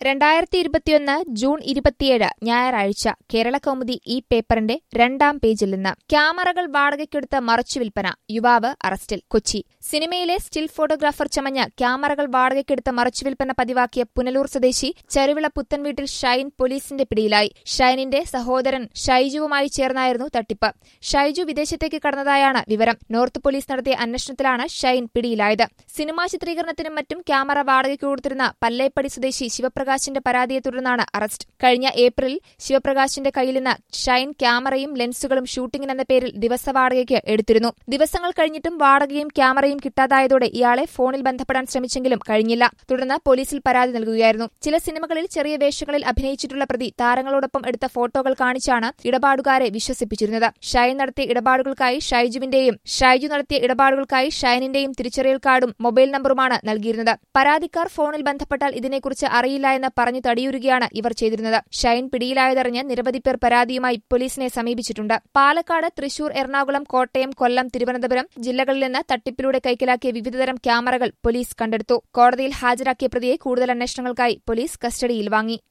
രണ്ടായിരത്തി ഇരുപത്തിയൊന്ന് ജൂൺ ഇരുപത്തിയേഴ് ഞായറാഴ്ച കേരള കൗമുദി ഈ പേപ്പറിന്റെ രണ്ടാം പേജിൽ നിന്ന് ക്യാമറകൾ വാടകയ്ക്കെടുത്ത് മറച്ചുവിൽപ്പന യുവാവ് അറസ്റ്റിൽ കൊച്ചി സിനിമയിലെ സ്റ്റിൽ ഫോട്ടോഗ്രാഫർ ചമഞ്ഞ ക്യാമറകൾ വാടകയ്ക്കെടുത്ത് മറച്ചുവിൽപ്പന പതിവാക്കിയ പുനലൂർ സ്വദേശി ചരുവിള പുത്തൻവീട്ടിൽ ഷൈൻ പോലീസിന്റെ പിടിയിലായി ഷൈനിന്റെ സഹോദരൻ ഷൈജുവുമായി ചേർന്നായിരുന്നു തട്ടിപ്പ് ഷൈജു വിദേശത്തേക്ക് കടന്നതായാണ് വിവരം നോർത്ത് പോലീസ് നടത്തിയ അന്വേഷണത്തിലാണ് ഷൈൻ പിടിയിലായത് സിനിമാ ചിത്രീകരണത്തിനും മറ്റും ക്യാമറ വാടകയ്ക്ക് കൊടുത്തിരുന്ന പല്ലേപ്പടി സ്വദേശി ശിവപ്രകാശിന്റെ പരാതിയെ തുടർന്നാണ് അറസ്റ്റ് കഴിഞ്ഞ ഏപ്രിലിൽ ശിവപ്രകാശിന്റെ കയ്യിൽ നിന്ന് ഷൈൻ ക്യാമറയും ലെൻസുകളും ഷൂട്ടിംഗിനെന്ന പേരിൽ ദിവസ വാടകയ്ക്ക് എടുത്തിരുന്നു ദിവസങ്ങൾ കഴിഞ്ഞിട്ടും വാടകയും ക്യാമറയും കിട്ടാതായതോടെ ഇയാളെ ഫോണിൽ ബന്ധപ്പെടാൻ ശ്രമിച്ചെങ്കിലും കഴിഞ്ഞില്ല തുടർന്ന് പോലീസിൽ പരാതി നൽകുകയായിരുന്നു ചില സിനിമകളിൽ ചെറിയ വേഷങ്ങളിൽ അഭിനയിച്ചിട്ടുള്ള പ്രതി താരങ്ങളോടൊപ്പം എടുത്ത ഫോട്ടോകൾ കാണിച്ചാണ് ഇടപാടുകാരെ വിശ്വസിപ്പിച്ചിരുന്നത് ഷൈൻ നടത്തിയ ഇടപാടുകൾക്കായി ഷൈജുവിന്റെയും ഷൈജു നടത്തിയ ഇടപാടുകൾക്കായി ഷൈനിന്റെയും തിരിച്ചറിയൽ കാർഡും മൊബൈൽ നമ്പറുമാണ് നൽകിയിരുന്നത് പരാതിക്കാർ ഫോണിൽ ബന്ധപ്പെട്ടാൽ ഇതിനെക്കുറിച്ച് അറിയില്ല എന്ന് പറഞ്ഞു തടിയൂരുകയാണ് ഇവർ ചെയ്തിരുന്നത് ഷൈൻ പിടിയിലായതറിഞ്ഞ് നിരവധി പേർ പരാതിയുമായി പോലീസിനെ സമീപിച്ചിട്ടുണ്ട് പാലക്കാട് തൃശൂർ എറണാകുളം കോട്ടയം കൊല്ലം തിരുവനന്തപുരം ജില്ലകളിൽ നിന്ന് തട്ടിപ്പിലൂടെ കൈക്കലാക്കിയ വിവിധതരം ക്യാമറകൾ പോലീസ് കണ്ടെടുത്തു കോടതിയിൽ ഹാജരാക്കിയ പ്രതിയെ കൂടുതൽ അന്വേഷണങ്ങൾക്കായി പോലീസ് കസ്റ്റഡിയിൽ വാങ്ങി